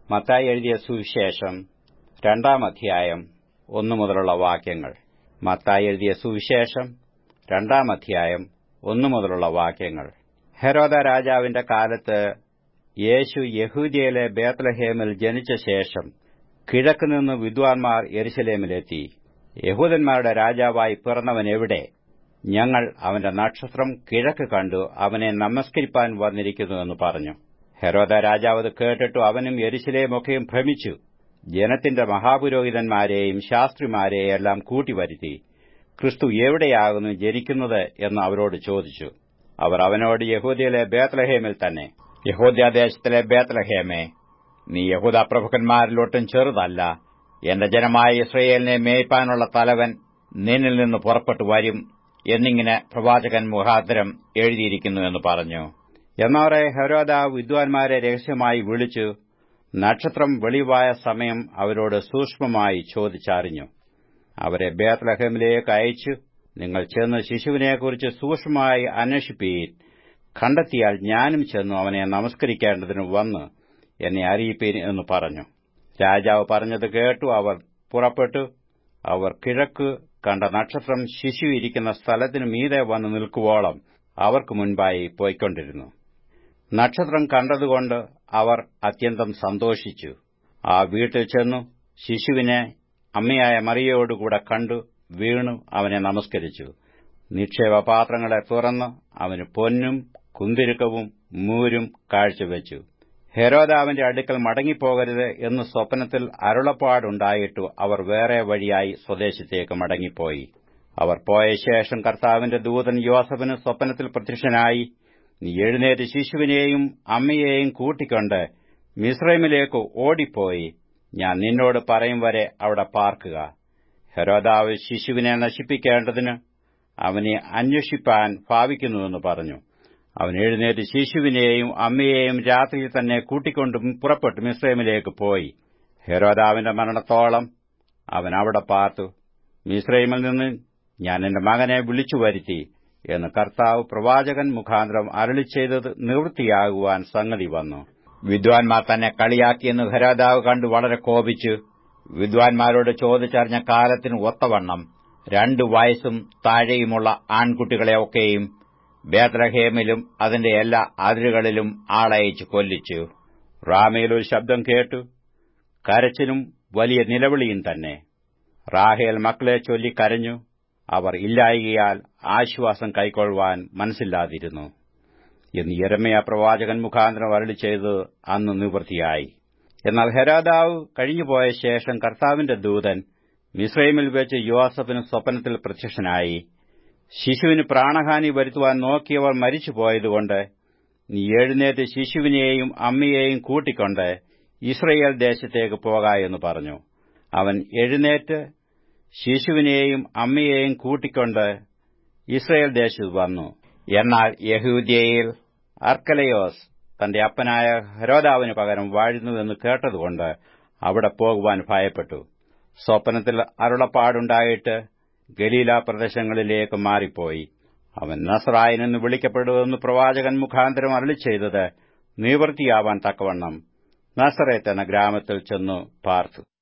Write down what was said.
മത്തായി എഴുതിയ സുവിശേഷം രണ്ടാം അധ്യായം ഒന്നു മുതലുള്ള വാക്യങ്ങൾ മത്തായി എഴുതിയ സുവിശേഷം രണ്ടാം അധ്യായം ഒന്നു മുതലുള്ള വാക്യങ്ങൾ ഹെരോദ രാജാവിന്റെ കാലത്ത് യേശു യഹൂദിയയിലെ ബേത്ലഹേമിൽ ജനിച്ച ശേഷം കിഴക്കുനിന്ന് വിദ്വാൻമാർ യെരുശലേമിലെത്തി യഹൂദന്മാരുടെ രാജാവായി പിറന്നവൻ എവിടെ ഞങ്ങൾ അവന്റെ നക്ഷത്രം കിഴക്ക് കണ്ടു അവനെ നമസ്കരിപ്പാൻ വന്നിരിക്കുന്നുവെന്ന് പറഞ്ഞു ഹെരോദ രാജാവ് അത് കേട്ടിട്ടു അവനും യെരുശലേമൊക്കെയും ഭ്രമിച്ചു ജനത്തിന്റെ മഹാപുരോഹിതന്മാരെയും ശാസ്ത്രിമാരെയും എല്ലാം കൂട്ടിവരുത്തി ക്രിസ്തു എവിടെയാകുന്നു ജനിക്കുന്നത് എന്ന് അവരോട് ചോദിച്ചു അവർ അവനോട് യഹൂദിയിലെ ബേത്ലഹേമിൽ തന്നെ യഹൂദ്യദേശത്തിലെ ബേത്ലഹേമേ നീ യഹൂദ പ്രഭുക്കന്മാരിലൊട്ടും ചെറുതല്ല എന്റെ ജനമായ ഇസ്രയേലിനെ മേയ്പ്പാനുള്ള തലവൻ നിന്നിൽ നിന്ന് പുറപ്പെട്ടു വരും എന്നിങ്ങനെ പ്രവാചകൻ മുഖാന്തരം എഴുതിയിരിക്കുന്നു എന്ന് പറഞ്ഞു എന്നവരെ ഹരോദ വിദ്വാൻമാരെ രഹസ്യമായി വിളിച്ചു നക്ഷത്രം വെളിവായ സമയം അവരോട് സൂക്ഷ്മമായി ചോദിച്ചറിഞ്ഞു അവരെ ബേത്ലഹേമിലേക്ക് അയച്ചു നിങ്ങൾ ചെന്ന് ശിശുവിനെക്കുറിച്ച് സൂക്ഷ്മമായി അന്വേഷിപ്പീൻ കണ്ടെത്തിയാൽ ഞാനും ചെന്നു അവനെ നമസ്കരിക്കേണ്ടതിന് വന്ന് എന്നെ അറിയിപ്പീൻ എന്ന് പറഞ്ഞു രാജാവ് പറഞ്ഞത് കേട്ടു അവർ പുറപ്പെട്ടു അവർ കിഴക്ക് കണ്ട നക്ഷത്രം ശിശു ഇരിക്കുന്ന സ്ഥലത്തിനു മീതെ വന്ന് നിൽക്കുവോളം അവർക്ക് മുൻപായി പോയിക്കൊണ്ടിരുന്നു നക്ഷത്രം കണ്ടതുകൊണ്ട് അവർ അത്യന്തം സന്തോഷിച്ചു ആ വീട്ടിൽ ചെന്നു ശിശുവിനെ അമ്മയായ മറിയയോടുകൂടെ കണ്ടു വീണു അവനെ നമസ്കരിച്ചു നിക്ഷേപപാത്രങ്ങളെ തുറന്ന് അവന് പൊന്നും കുന്തിരുക്കവും മൂരും കാഴ്ചവെച്ചു ഹെരോദാവിന്റെ അടുക്കൽ മടങ്ങിപ്പോകരുത് എന്ന് സ്വപ്നത്തിൽ അരുളപ്പാടുണ്ടായിട്ടു അവർ വേറെ വഴിയായി സ്വദേശത്തേക്ക് മടങ്ങിപ്പോയി അവർ പോയ ശേഷം കർത്താവിന്റെ ദൂതൻ യോസഫിന് സ്വപ്നത്തിൽ പ്രത്യക്ഷനായി നീ എഴുന്നേറ്റ് ശിശുവിനെയും അമ്മയെയും കൂട്ടിക്കൊണ്ട് മിശ്രൈമിലേക്ക് ഓടിപ്പോയി ഞാൻ നിന്നോട് പറയും വരെ അവിടെ പാർക്കുക ഹെരോദാവ് ശിശുവിനെ നശിപ്പിക്കേണ്ടതിന് അവനെ അന്വേഷിപ്പാൻ ഭാവിക്കുന്നുവെന്ന് പറഞ്ഞു അവൻ എഴുന്നേറ്റ് ശിശുവിനെയും അമ്മയെയും രാത്രിയിൽ തന്നെ കൂട്ടിക്കൊണ്ടും പുറപ്പെട്ടു മിശ്രൈമിലേക്ക് പോയി ഹെരോദാവിന്റെ മരണത്തോളം അവൻ അവിടെ പാർത്തു മിശ്രൈമിൽ നിന്ന് ഞാൻ എന്റെ മകനെ വിളിച്ചു വരുത്തി എന്ന് കർത്താവ് പ്രവാചകൻ മുഖാന്തരം അരളി ചെയ്തത് നിവൃത്തിയാകുവാൻ സംഗതി വന്നു വിദ്വാൻമാർ തന്നെ കളിയാക്കിയെന്ന് ഹെരോദാവ് കണ്ടു വളരെ കോപിച്ചു വിദ്വാൻമാരോട് ചോദിച്ചറിഞ്ഞ കാലത്തിന് ഒത്തവണ്ണം രണ്ടു വയസ്സും താഴെയുമുള്ള ആൺകുട്ടികളെയൊക്കെയും ബേത്രഹേമിലും അതിന്റെ എല്ലാ അതിരുകളിലും ആളയച്ചു കൊല്ലിച്ചു റാമയിൽ ഒരു ശബ്ദം കേട്ടു കരച്ചിലും വലിയ നിലവിളിയും തന്നെ റാഹേൽ മക്കളെ ചൊല്ലി കരഞ്ഞു അവർ ഇല്ലായികയാൽ ആശ്വാസം കൈക്കൊള്ളുവാൻ മനസ്സില്ലാതിരുന്നു എന്ന് യരമയ പ്രവാചകൻ മുഖാന്തരം അരളി ചെയ്ത് അന്ന് നിവൃത്തിയായി എന്നാൽ ഹെരാദാവ് കഴിഞ്ഞുപോയ ശേഷം കർത്താവിന്റെ ദൂതൻ മിസ്രൈമിൽ വെച്ച് യോസഫിന് സ്വപ്നത്തിൽ പ്രത്യക്ഷനായി ശിശുവിന് പ്രാണഹാനി വരുത്തുവാൻ നോക്കിയവർ മരിച്ചുപോയതുകൊണ്ട് നീ എഴുന്നേറ്റ് ശിശുവിനെയും അമ്മയെയും കൂട്ടിക്കൊണ്ട് ഇസ്രയേൽ ദേശത്തേക്ക് പോക എന്ന് പറഞ്ഞു അവൻ എഴുന്നേറ്റ് ശിശുവിനെയും അമ്മയെയും കൂട്ടിക്കൊണ്ട് ഇസ്രയേൽ ദേശത്ത് വന്നു എന്നാൽ യഹൂദ്യയിൽ അർക്കലയോസ് തന്റെ അപ്പനായ ഹരോദാവിന് പകരം വാഴുന്നുവെന്ന് കേട്ടതുകൊണ്ട് അവിടെ പോകുവാൻ ഭയപ്പെട്ടു സ്വപ്നത്തിൽ അരുളപ്പാടുണ്ടായിട്ട് ഗലീല പ്രദേശങ്ങളിലേക്ക് മാറിപ്പോയി അവൻ നസ്രായനെന്ന് വിളിക്കപ്പെടുമെന്ന് പ്രവാചകൻ മുഖാന്തരം അരളി ചെയ്തത് നിവൃത്തിയാവാൻ തക്കവണ്ണം നസറേത്ത് എന്ന ഗ്രാമത്തിൽ ചെന്നു പാർത്തു